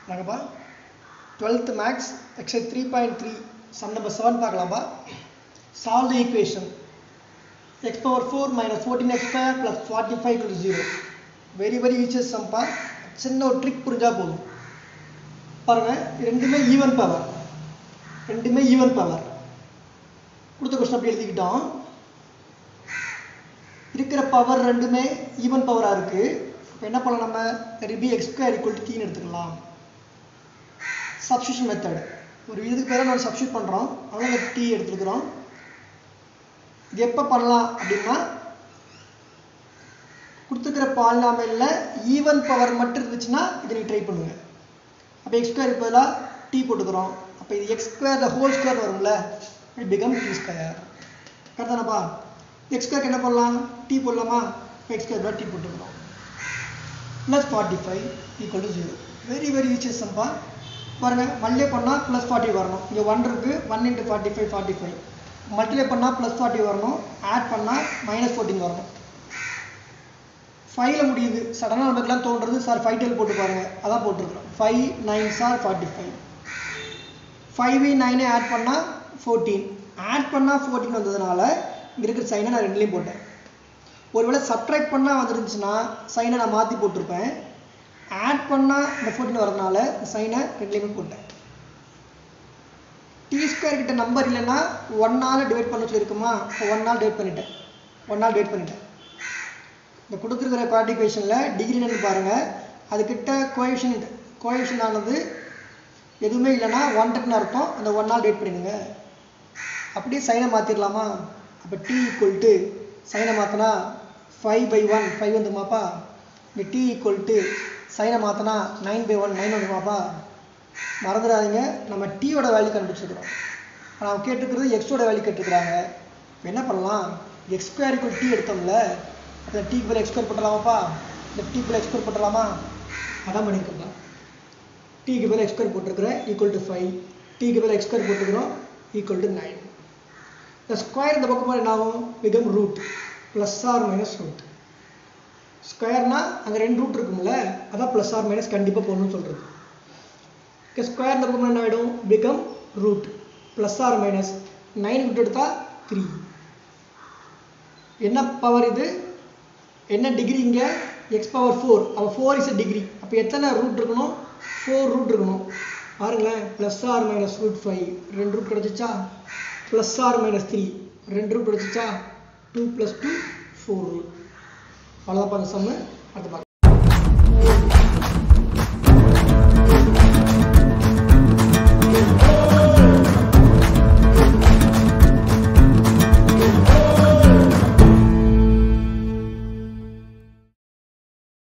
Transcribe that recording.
நாங்கப்பா twelfth maths exercise three point three sum number seven பார்க்கலாம்ப்பா solve the equation x power four minus fourteen x square plus forty five to zero very very easiest சம்பா சின்ன ஒரு trick புரிஞ்சால் போதும் பாருங்கள் ரெண்டுமே even power ரெண்டுமே even power கொடுத்த கொஸ்டின் அப்படி எழுதிக்கிட்டோம் இருக்கிற பவர் ரெண்டுமே ஈவன் பவராக இருக்குது இப்போ என்ன பண்ணலாம் நம்ம ரிபி எக்ஸ் ஸ்கொயர் ஈக்குவல் டு கீன்னு எடுத்துக்கலாம் சப்ஸ்டியூஷன் மெத்தட் ஒரு இதுக்கு பேராக நம்ம சப்ஸ்டியூட் பண்ணுறோம் அதனால இந்த டீ எடுத்துருக்குறோம் இது எப்போ பண்ணலாம் அப்படின்னா கொடுத்துருக்கிற பாலினாமில் ஈவன் பவர் மட்டும் இருந்துச்சுன்னா இதை நீங்கள் ட்ரை பண்ணுங்கள் அப்போ எக்ஸ் ஸ்கொயர் பதிலாக டீ போட்டுக்கிறோம் அப்போ இது எக்ஸ் ஸ்கொயர் ஹோல் ஸ்கொயர் வரும்ல இட் பிகம் டி ஸ்கொயர் கரெக்டானப்பா எக்ஸ் ஸ்கொயருக்கு என்ன பண்ணலாம் டீ போடலாமா எக்ஸ் ஸ்கொயர் பதிலாக டீ போட்டுக்கிறோம் plus forty five equal to zero very very easiest சம்பா பாருங்கள் மல்லே பண்ணால் ப்ளஸ் ஃபார்ட்டி வரணும் இங்கே ஒன் இருக்குது one into forty five forty five multiply பண்ணால் ப்ளஸ் ஃபார்ட்டி வரணும் ஆட் பண்ணால் மைனஸ் ஃபோர்டீன் வரணும் ஃபைவ்ல முடியுது சடனாக நமக்குலாம் தோன்றது சார் ஃபைவ் டெல் போட்டு பாருங்கள் அதான் போட்டிருக்கிறோம் five nine sir forty five five நைனே ஆட் பண்ணால் ஃபோர்டீன் ஆட் பண்ணால் ஃபோர்டீன் வந்ததுனால இங்கே இருக்கிற சைனை நான் ரெண்டுலேயும் போட்டேன் ஒருவேளை சப்ட்ராக்ட் பண்ணால் வந்துருந்துச்சுன்னா சைனை நான் மாற்றி போட்டிருப்பேன் ஆட் பண்ணால் இந்த ஃபோர்டீன் வரதுனால சைனை ரெண்டுலேயுமே போட்டேன் டி ஸ்கொயர் கிட்ட நம்பர் இல்லைன்னா ஒன்னால் டிவைட் பண்ண சொல்லியிருக்குமா ஒன்னால் டிவைட் பண்ணிட்டேன் ஒன்னால் டிவைட் பண்ணிட்டேன் இந்த கொடுத்துருக்கிற குவாட்டிஃபிகேஷனில் டிகிரி என்னன்னு பாருங்கள் அதுக்கிட்ட கோஎஃபிஷியன்ட் கோஎஃபிஷியன்ட் ஆனது எதுவுமே இல்லைன்னா ஒன் டெட்னு அர்த்தம் அந்த ஒன் நாள் டேட் பண்ணிடுங்க அப்படியே சைனை மாற்றிடலாமா அப்போ டி ஈக்குவல் டு சைனை மாற்றினா ஃபைவ் பை ஒன் ஃபைவ் வந்துருமாப்பா இந்த டி ஈக்குவல் டு சைனை மாற்றினா நைன் பை ஒன் நைன் வந்துருமாப்பா மறந்துடாதீங்க நம்ம டீயோட வேல்யூ கண்டுபிடிச்சிருக்கிறோம் ஆனால் அவங்க கேட்டுக்கிறது எக்ஸோட வேல்யூ கேட்டுக்கிறாங்க இப்போ என்ன பண்ணலாம் எக்ஸ் ஸ்கொயர் ஈக்குவல் டி எடுத்தோம்ல அந்த டீக்கு பதில் எக்ஸ்கொயர் போட்டலாமாப்பா இந்த டீக்கு பதில் எக்ஸ்கொயர் போட்டலாமா அதான் பண்ணியிருக்கோம்ப்பா டீக்கு பதில் எக்ஸ்கொயர் போட்டிருக்கிறேன் ஈக்குவல் டு ஃபைவ் டீக்கு பதில் எக்ஸ்கொயர் போட்டுக்கிறோம் ஈக்குவல் டு நைன் இந்த ஸ்கொயர் இந்த பக்கம் என்ன ஆகும் become root plus or minus root ஸ்கொயர்னா அங்கே ரெண்டு ரூட் இருக்கும்ல அதான் ப்ளஸ் ஆர் மைனஸ் கண்டிப்பாக போகணும்னு சொல்கிறது ஓகே ஸ்கொயர் இந்த பக்கம் என்ன ஆகிடும் become root plus or minus nine விட்டு எடுத்தால் த்ரீ என்ன பவர் இது என்ன டிகிரி இங்கே எக்ஸ் பவர் ஃபோர் அப்போ ஃபோர் இஸ் அ டிகிரி அப்போ எத்தனை ரூட் இருக்கணும் ஃபோர் ரூட் இருக்கணும் பாருங்களேன் plus or minus root five ரெண்டு ரூட் கிடச்சிச்சா ப்ளஸ் ஆர் மைனஸ் த்ரீ ரெண்டு ரூட் கிடச்சிச்சா two plus two four root அவ்வளோதான் பார்க்க சம்மு அடுத்து பார்க்கலாம்